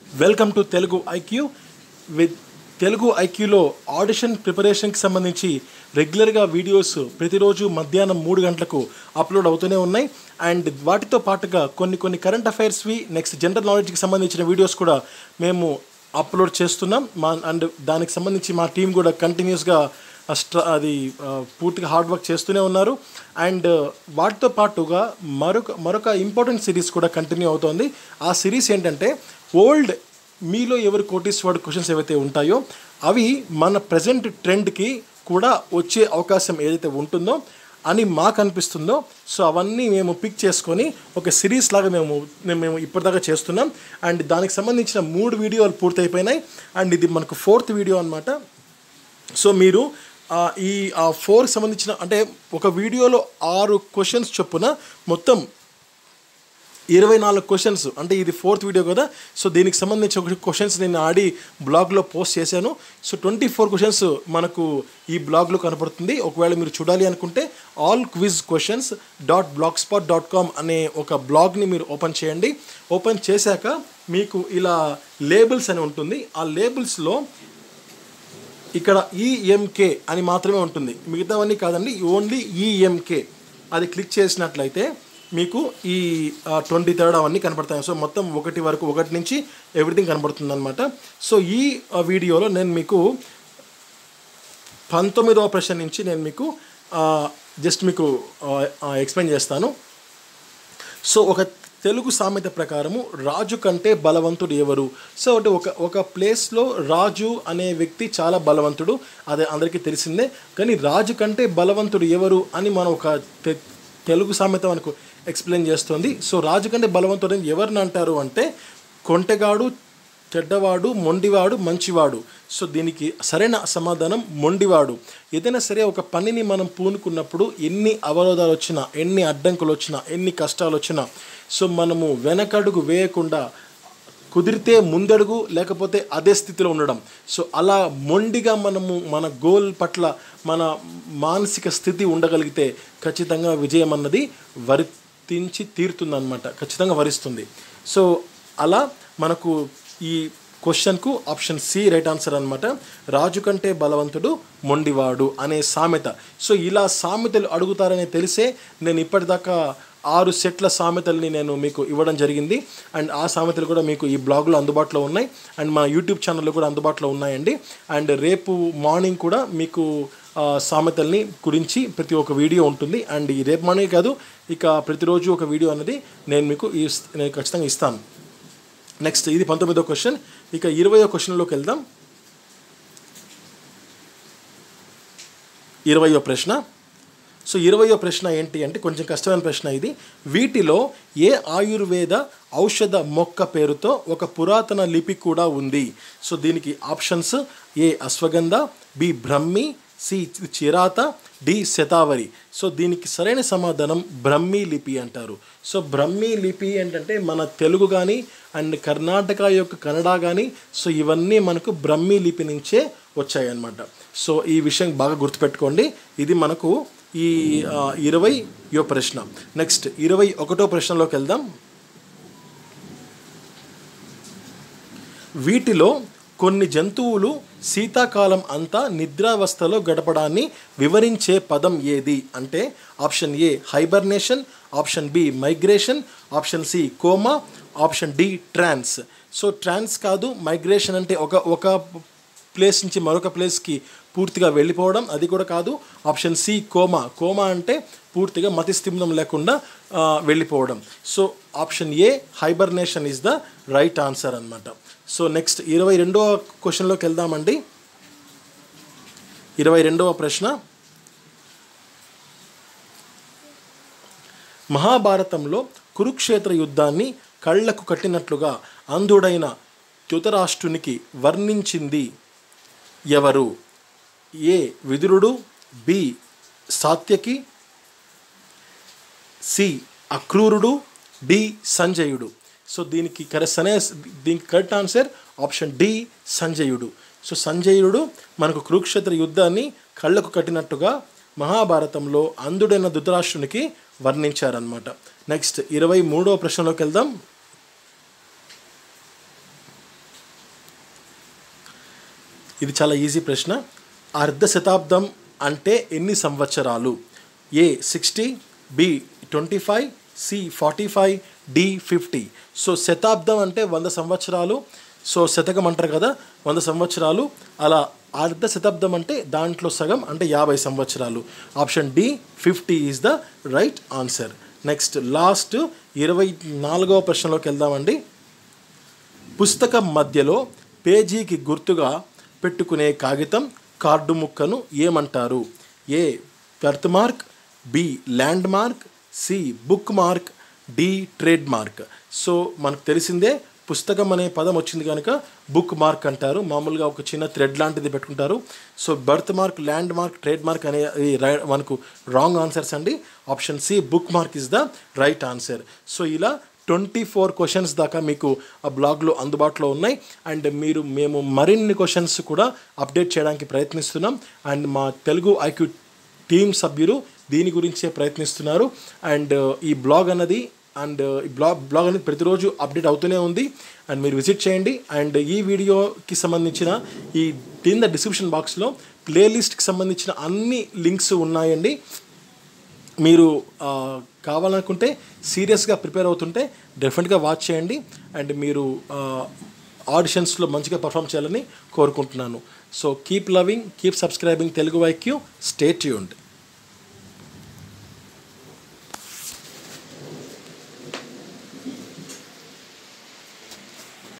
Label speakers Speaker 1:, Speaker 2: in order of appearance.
Speaker 1: welcome to Telugu IQ with Telugu ఐక్యూలో audition ప్రిపరేషన్కి సంబంధించి రెగ్యులర్గా వీడియోస్ ప్రతిరోజు మధ్యాహ్నం మూడు గంటలకు అప్లోడ్ అవుతూనే ఉన్నాయి అండ్ వాటితో పాటుగా కొన్ని కొన్ని కరెంట్ అఫైర్స్వి నెక్స్ట్ జనరల్ నాలెడ్జ్కి సంబంధించిన వీడియోస్ కూడా మేము అప్లోడ్ చేస్తున్నాం మా అండ్ దానికి సంబంధించి మా టీం కూడా కంటిన్యూస్గా స్ట్ర అది ఆ, పూర్తిగా హార్డ్ వర్క్ చేస్తూనే ఉన్నారు అండ్ వాటితో పాటుగా మరొక మరొక ఇంపార్టెంట్ సిరీస్ కూడా కంటిన్యూ అవుతోంది ఆ సిరీస్ ఏంటంటే ఓల్డ్ మీలో ఎవరు కోటీశ్వరుడు క్వశ్చన్స్ ఏవైతే ఉంటాయో అవి మన ప్రజెంట్ ట్రెండ్కి కూడా వచ్చే అవకాశం ఏదైతే ఉంటుందో అని మాకు అనిపిస్తుందో సో అవన్నీ మేము పిక్ చేసుకొని ఒక సిరీస్ లాగా మేము మేము ఇప్పటిదాకా చేస్తున్నాం అండ్ దానికి సంబంధించిన మూడు వీడియోలు పూర్తయిపోయినాయి అండ్ ఇది మనకు ఫోర్త్ వీడియో అనమాట సో మీరు ఆ, ఈ ఆ ఫోర్ సంబంధించిన అంటే ఒక వీడియోలో ఆరు క్వశ్చన్స్ చొప్పున మొత్తం ఇరవై నాలుగు క్వశ్చన్స్ అంటే ఇది ఫోర్త్ వీడియో కదా సో దీనికి సంబంధించి ఒక క్వశ్చన్స్ నేను ఆడి బ్లాగ్లో పోస్ట్ చేశాను సో ట్వంటీ ఫోర్ క్వశ్చన్స్ మనకు ఈ బ్లాగ్లో కనపడుతుంది ఒకవేళ మీరు చూడాలి అనుకుంటే all quiz questions dot blog spot dot com అనే ఒక బ్లాగ్ని మీరు ఓపెన్ చేయండి ఓపెన్ చేశాక మీకు ఇలా లేబుల్స్ అని ఉంటుంది ఆ లేబుల్స్లో ఇక్కడ ఈఎంకే అని మాత్రమే ఉంటుంది మిగతావన్నీ కాదండి ఓన్లీ ఈఎంకే అది క్లిక్ చేసినట్లయితే మీకు ఈ ట్వంటీ థర్డ్ అవన్నీ కనపడతాయి సో మొత్తం ఒకటి వరకు ఒకటి నుంచి ఎవ్రీథింగ్ కనపడుతుంది అనమాట సో ఈ ఆ, వీడియోలో నేను మీకు పంతొమ్మిదవ ప్రశ్న నుంచి నేను మీకు జస్ట్ మీకు ఎక్స్ప్లెయిన్ చేస్తాను సో ఒక తెలుగు సామెత ప్రకారము రాజు కంటే బలవంతుడు ఎవరు సో అంటే ఒక ఒక ప్లేస్లో రాజు అనే వ్యక్తి చాలా బలవంతుడు అదే అందరికీ తెలిసిందే కానీ రాజు కంటే బలవంతుడు ఎవరు అని మనం ఒక తె- తెలుగు సామెత మనకు ఎక్స్ప్లెయిన్ చేస్తుంది సో రాజు కంటే బలవంతుడు అని ఎవరిని అంటారు అంటే కొంటెగాడు చెడ్డవాడు మొండివాడు మంచివాడు సో దీనికి సరైన సమాధానం మొండివాడు ఏదైనా సరే ఒక పనిని మనం పూనుకున్నప్పుడు ఎన్ని అవరోధాలు వచ్చినా ఎన్ని అడ్డంకులు వచ్చినా ఎన్ని కష్టాలు వచ్చినా సో మనము వెనకడుగు వేయకుండా కుదిరితే ముందడుగు లేకపోతే అదే స్థితిలో ఉండడం సో అలా మొండిగా మనము మన గోల్ పట్ల మన మానసిక స్థితి ఉండగలిగితే ఖచ్చితంగా విజయం అన్నది వర్తించి తీరుతుందన్నమాట ఖచ్చితంగా వరిస్తుంది సో అలా మనకు ఈ క్వశ్చన్కు ఆప్షన్ సి రైట్ ఆన్సర్ అనమాట రాజు కంటే బలవంతుడు మొండివాడు అనే సామెత సో ఇలా సామెతలు అడుగుతారని తెలిసే నేను ఇప్పటిదాకా ఆరు సెట్ల సామెతల్ని నేను మీకు ఇవ్వడం జరిగింది అండ్ ఆ సామెతలు కూడా మీకు ఈ బ్లాగ్లో అందుబాటులో ఉన్నాయి అండ్ మా యూట్యూబ్ ఛానల్లో కూడా అందుబాటులో ఉన్నాయండి అండ్ రేపు మార్నింగ్ కూడా మీకు ఆ, సామెతల్ని గురించి ప్రతి ఒక్క వీడియో ఉంటుంది అండ్ ఈ రేపు మార్నింగ్ కాదు ఇక ప్రతిరోజు ఒక వీడియో అనేది నేను మీకు ఈ నేను ఖచ్చితంగా ఇస్తాను నెక్స్ట్ ఇది పంతొమ్మిదో క్వశ్చన్ ఇక ఇరవయో క్వశ్చన్లోకి వెళ్దాం ఇరవయో ప్రశ్న సో ఇరవయో ప్రశ్న ఏంటి అంటే కొంచెం కష్టమైన ప్రశ్న ఇది వీటిలో ఏ ఆయుర్వేద ఔషధ మొక్క పేరుతో ఒక పురాతన లిపి కూడా ఉంది సో దీనికి options A ashwagandha B brahmi C chirata D shatavari so దీనికి సరైన సమాధానం బ్రహ్మీ లిపి అంటారు సో బ్రహ్మీ లిపి ఏంటంటే మన తెలుగు కానీ అండ్ కర్ణాటక యొక్క కన్నడ కానీ సో ఇవన్నీ మనకు బ్రహ్మీ లిపి నుంచే వచ్చాయన్నమాట సో ఈ విషయం బాగా గుర్తుపెట్టుకోండి ఇది మనకు ఈ ఆ, ఇరవై యో ప్రశ్న నెక్స్ట్ ఇరవై ఒకటో ప్రశ్నలోకి వెళ్దాం వీటిలో కొన్ని జంతువులు శీతాకాలం అంతా నిద్రావస్థలో గడపడాన్ని వివరించే పదం ఏది అంటే option A hibernation option B migration option C coma option D trance so trance కాదు మైగ్రేషన్ అంటే ఒక ఒక ప్లేస్ నుంచి మరొక ప్లేస్కి పూర్తిగా వెళ్ళిపోవడం అది కూడా కాదు ఆప్షన్ సి కోమా కోమా అంటే పూర్తిగా మతిస్థిమితం లేకుండా ఆ, వెళ్ళిపోవడం so option A hibernation is the right answer అన్నమాట సో నెక్స్ట్ ఇరవై రెండవ క్వశ్చన్లోకి వెళ్దామండి ఇరవై రెండవ ప్రశ్న మహాభారతంలో కురుక్షేత్ర యుద్ధాన్ని కళ్ళకు కట్టినట్లుగా అంధుడైన ధృతరాష్ట్రునికి వర్ణించింది ఎవరు ఏ విదురుడు బి సాత్యకి సి అక్రూరుడు డి సంజయుడు సో దీనికి కరెక్ట్ అనే దీనికి కరెక్ట్ ఆన్సర్ ఆప్షన్ డి సంజయుడు సో సంజయుడు మనకు కురుక్షేత్ర యుద్ధాన్ని కళ్ళకు కట్టినట్టుగా మహాభారతంలో అంధుడైన ధృతరాష్ట్రునికి వర్ణించారనమాట నెక్స్ట్ ఇరవై మూడవ ప్రశ్నలోకి వెళ్దాం ఇది చాలా ఈజీ ప్రశ్న అర్ధ శతాబ్దం అంటే ఎన్ని సంవత్సరాలు A sixty B twenty five C forty five D fifty so శతాబ్దం అంటే వంద సంవత్సరాలు సో శతకం అంటారు కదా వంద సంవత్సరాలు అలా అర్ధ శతాబ్దం అంటే దాంట్లో సగం అంటే యాభై సంవత్సరాలు option D fifty is the right answer next last ఇరవై నాలుగవ ప్రశ్నలోకి వెళ్దామండి పుస్తకం మధ్యలో పేజీకి గుర్తుగా పెట్టుకునే కాగితం కార్డు ముక్కను ఏమంటారు A birth mark B land mark C book mark D trade mark so మనకు తెలిసిందే పుస్తకం అనే పదం వచ్చింది కనుక బుక్ మార్క్ అంటారు మామూలుగా ఒక చిన్న థ్రెడ్ లాంటిది పెట్టుకుంటారు so birth mark land mark trade mark అనే ఈ రై- మనకు రాంగ్ ఆన్సర్స్ అండి option C book mark is the right answer so ఇలా ట్వంటీ ఫోర్ క్వశ్చన్స్ దాకా మీకు ఆ బ్లాగ్లో అందుబాటులో ఉన్నాయి అండ్ మీరు మేము మరిన్ని క్వశ్చన్స్ కూడా అప్డేట్ చేయడానికి ప్రయత్నిస్తున్నాం అండ్ మా తెలుగు ఐక్యూ టీం సభ్యులు దీని గురించే ప్రయత్నిస్తున్నారు అండ్ ఈ బ్లాగ్ అన్నది అండ్ ఈ బ్లాగ్ బ్లాగ్ అనేది ప్రతిరోజు అప్డేట్ అవుతూనే ఉంది అండ్ మీరు విజిట్ చేయండి అండ్ ఈ వీడియోకి సంబంధించిన ఈ కింద డిస్క్రిప్షన్ బాక్స్లో ప్లేలిస్ట్కి సంబంధించిన అన్ని లింక్స్ ఉన్నాయండి మీరు ఆ, కావాలనుకుంటే సీరియస్గా ప్రిపేర్ అవుతుంటే డెఫినెట్గా వాచ్ చేయండి అండ్ మీరు ఆడిషన్స్లో మంచిగా పర్ఫామ్ చేయాలని కోరుకుంటున్నాను so keep loving keep subscribing Telugu వైక్యూ స్టే ట్యూన్డ్